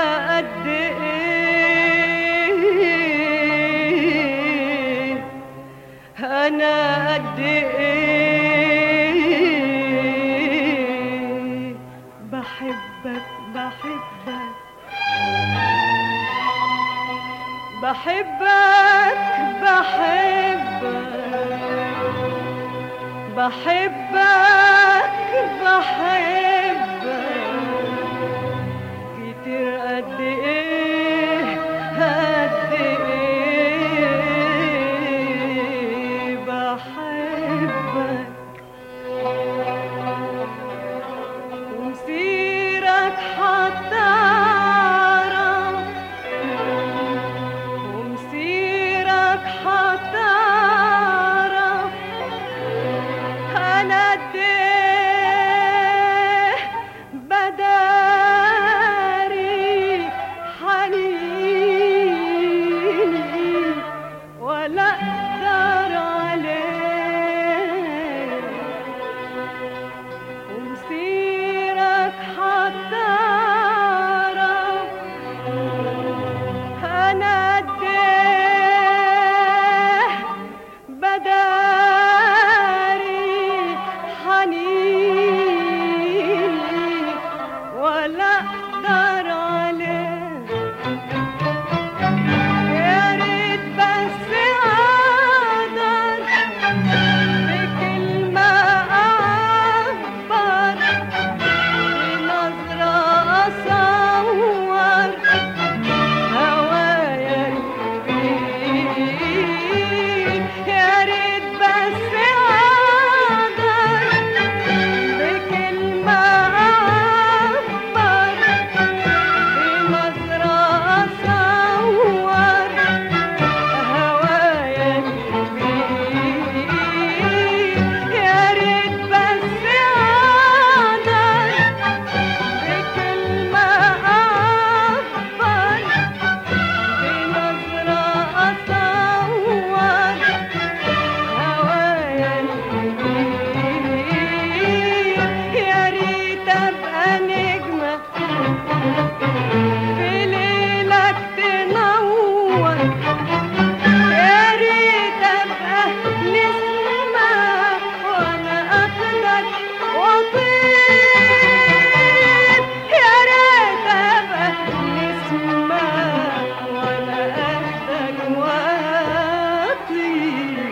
قد ايه انا قد ايه بحبك بحبك بحبك بحبك بحبك بحبك كتير قد ايه قد ايه بحبك ومسيرك حتعرف ومسيرك حتعرف انا قد ايه بداري حنيني ولا اقدر عليه ومسيرك حتعرف انا قد ايه بداري حنيني ولا اقدر عليه يا ريت بس اقدر بكلمة اعبر بنظرة اصور هوايا الكبير يا ريت بس اقدر بكلمة اعبر بنظرة اصور هوايا الكبير يا ريت بس اقدر بكلمة اعبر بنظرة أصور هوايا الكبير يا ريت أبقى نجمة في ليلك تنور يا ريت أبقى نسمة وأنا أخدك وأطير يا ريت أبقى نسمة وأنا أخدك وأطير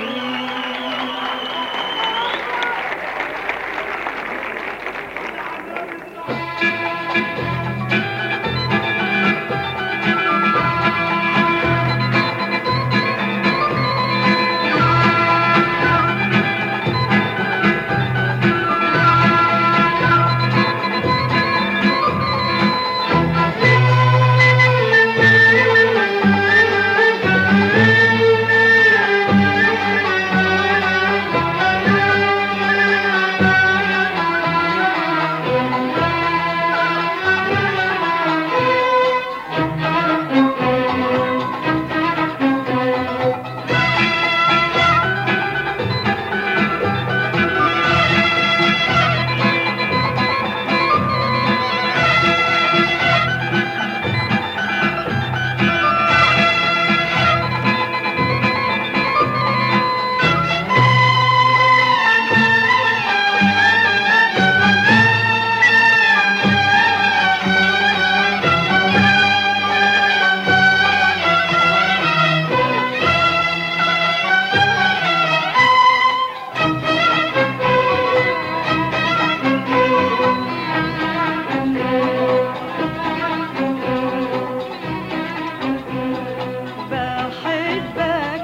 بحبك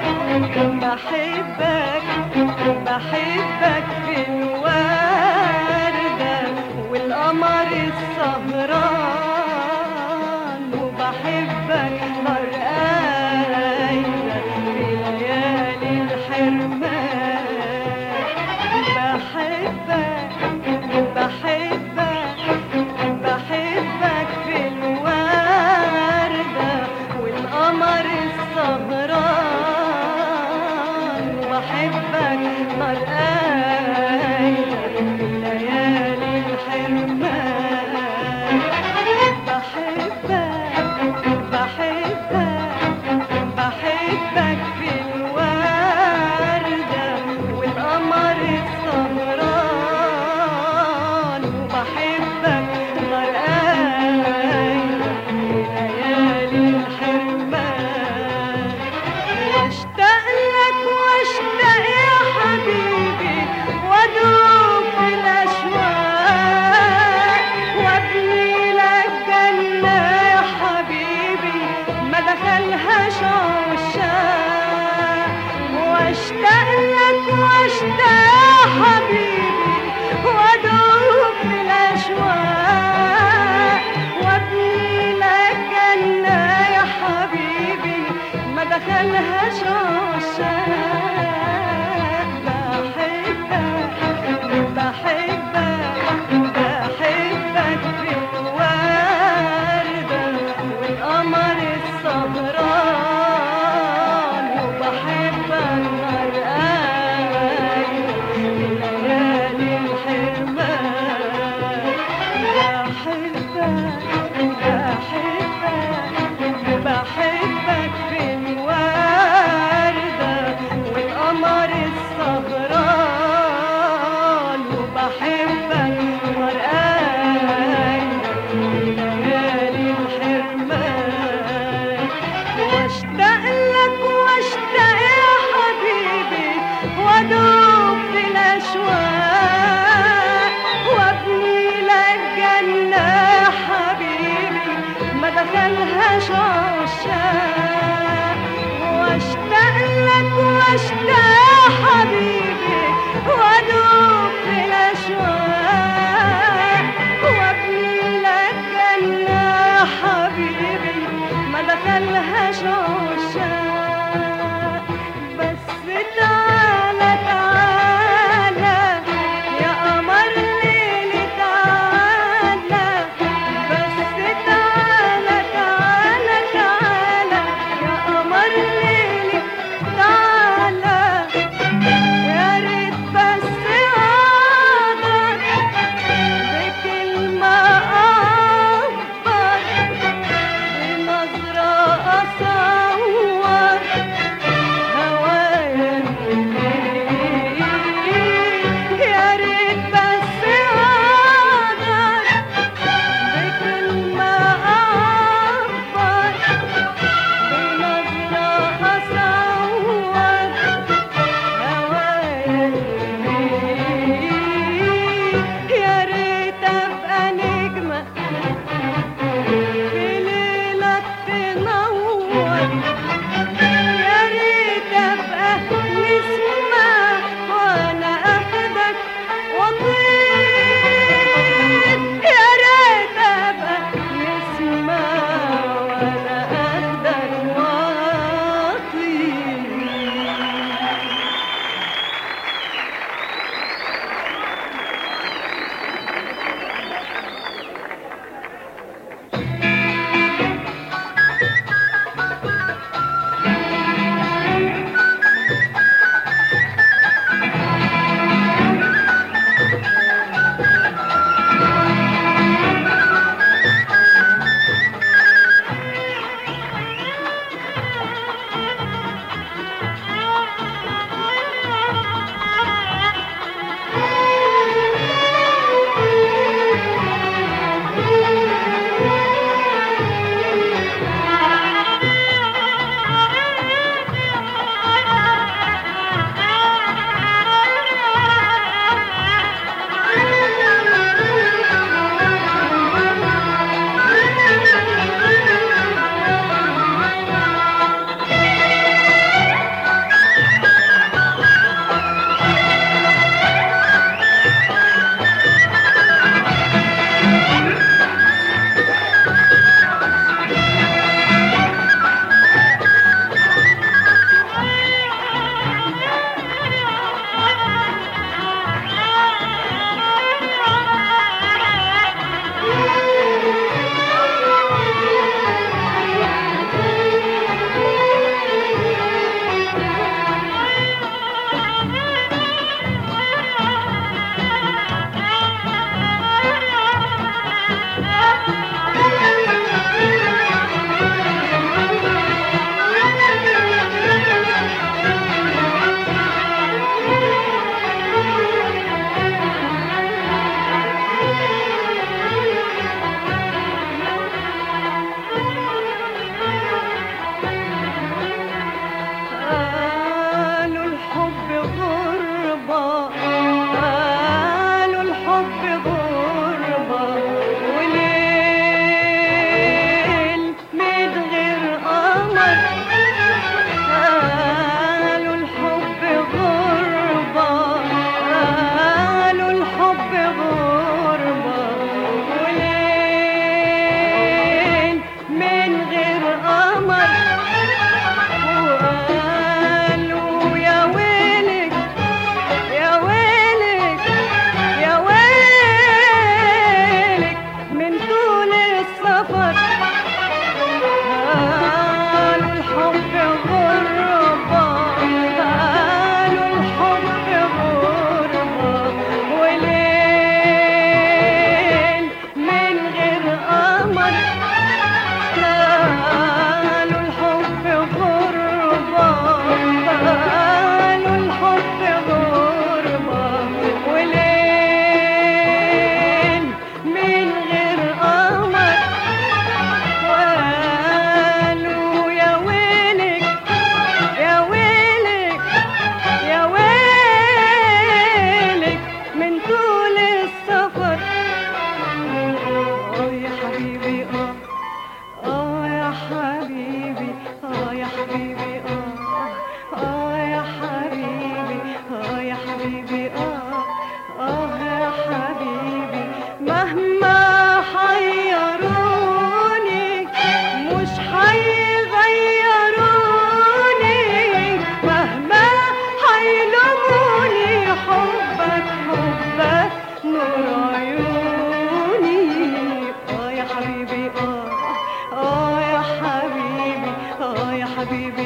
بحبك بحبك في الوردة والقمر السهران وبحبك نار قايدة في ليالي الحرمان بحبك بحبك بحبك في الوردة والقمر السهران وبحبك نار قايدة في ليالي الحرمان بحبك دخلهاش عشاق بحبك بحبك بحبك في الوردة والقمر السهران وبحبك نار قايد ليالي الحرمان بحبك بحبك بحبك في الوردة والقمر السهران وبحبك مرقاي ليالي الحرمان واشتاق لك واشتاق يا حبيبي وادوب في الاشواق وابني لك جنة يا حبيبي ما دخلهاش عشاق واشتاق لك واشتاق يا حبيبي وادوب في الاشواق وابني لك جنة يا حبيبي ما دخلهاش عشاق بس تعالى تعالى يا قمر ليلي تعالى بس تعالى تعالى تعالى يا قمر ليلي تعالى يا ريت بس اقدر بكلمة أعبر بنظرة أصور هوايا حبيبي اه يا حبيبي اه اه يا حبيبي اه يا حبيبي اه اه يا حبيبي مهما حيروني مش حيغيروني مهما حيلوموني حبك حبك نور عيوني اه يا حبيبي اه اه يا حبيبي اه يا حبيبي